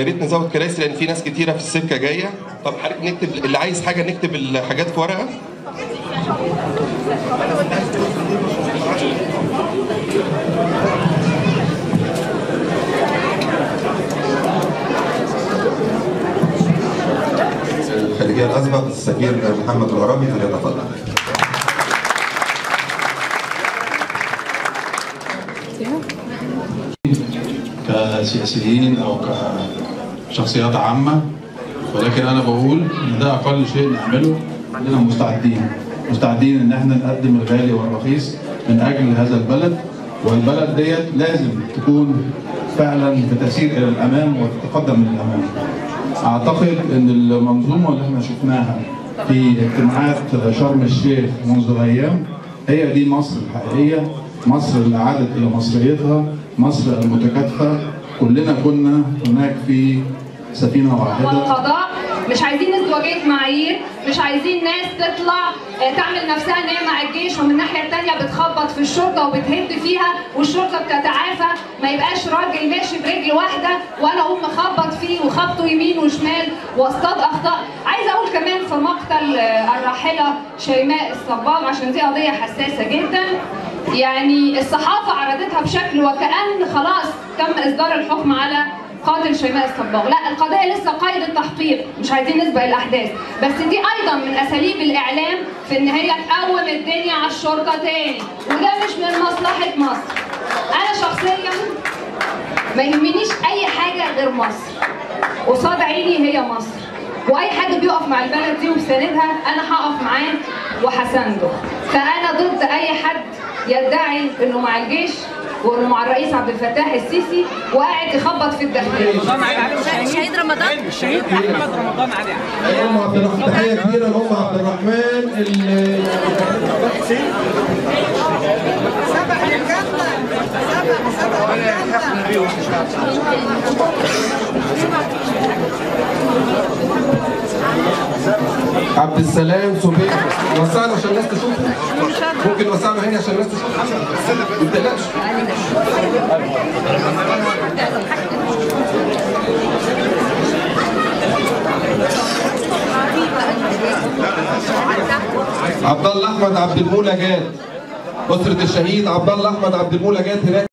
ريت نزود كراسي لان في ناس كتيره في السكه جايه طب حضرتك نكتب اللي عايز حاجه نكتب الحاجات في ورقه الخارجيه الاسبق السفير محمد الغرابي فليتفضل كسياسيين او كشخصيات عامه ولكن انا بقول ان ده اقل شيء نعمله اننا مستعدين مستعدين ان احنا نقدم الغالي والرخيص من اجل هذا البلد والبلد ديت لازم تكون فعلا بتسير الى الامام وتتقدم للامام. اعتقد ان المنظومه اللي احنا شفناها في اجتماعات شرم الشيخ منذ ايام هي دي مصر الحقيقيه مصر اللي عادت الى مصريتها مصر المتكاتفه كلنا كنا هناك في سفينه واحده القضاء مش عايزين ازدواجية معايير مش عايزين ناس تطلع آه، تعمل نفسها ان هي مع الجيش ومن الناحيه الثانيه بتخبط في الشرطه وبتهد فيها والشرطه بتتعافى ما يبقاش راجل ماشي برجل واحده وانا اقوم مخبط فيه وخبطه يمين وشمال واصطاد اخطاء عايزه اقول كمان في مقتل آه، الراحله شيماء الصباغ عشان دي قضيه حساسه جدا يعني الصحافه عرضتها بشكل وكأن خلاص تم اصدار الحكم على قاتل شيماء الصباغ لا القضيه لسه قيد التحقيق مش عايزين نسبق الاحداث بس دي ايضا من اساليب الاعلام في ان هي تقوم الدنيا على الشرطه تاني وده مش من مصلحه مصر انا شخصيا ما يهمنيش اي حاجه غير مصر قصاد عيني هي مصر واي حد بيقف مع البلد دي وبيساندها انا هقف معاه وهسانده فانا ضد اي حد يدعي انه مع الجيش وانه مع الرئيس عبد الفتاح السيسي وقاعد يخبط في الداخليه شهيد رمضان الشهيد احمد رمضان علي الام عبد الرحمن تحيه كبيره لام عبد الرحمن اللي عبد السلام سبيع وسعنا عشان الناس تشوف ممكن وسعنا هنا عشان الناس تشوف ما تقلقش عبد الله احمد عبد المولى جاد اسره الشهيد عبد الله احمد عبد المولى جاد هناك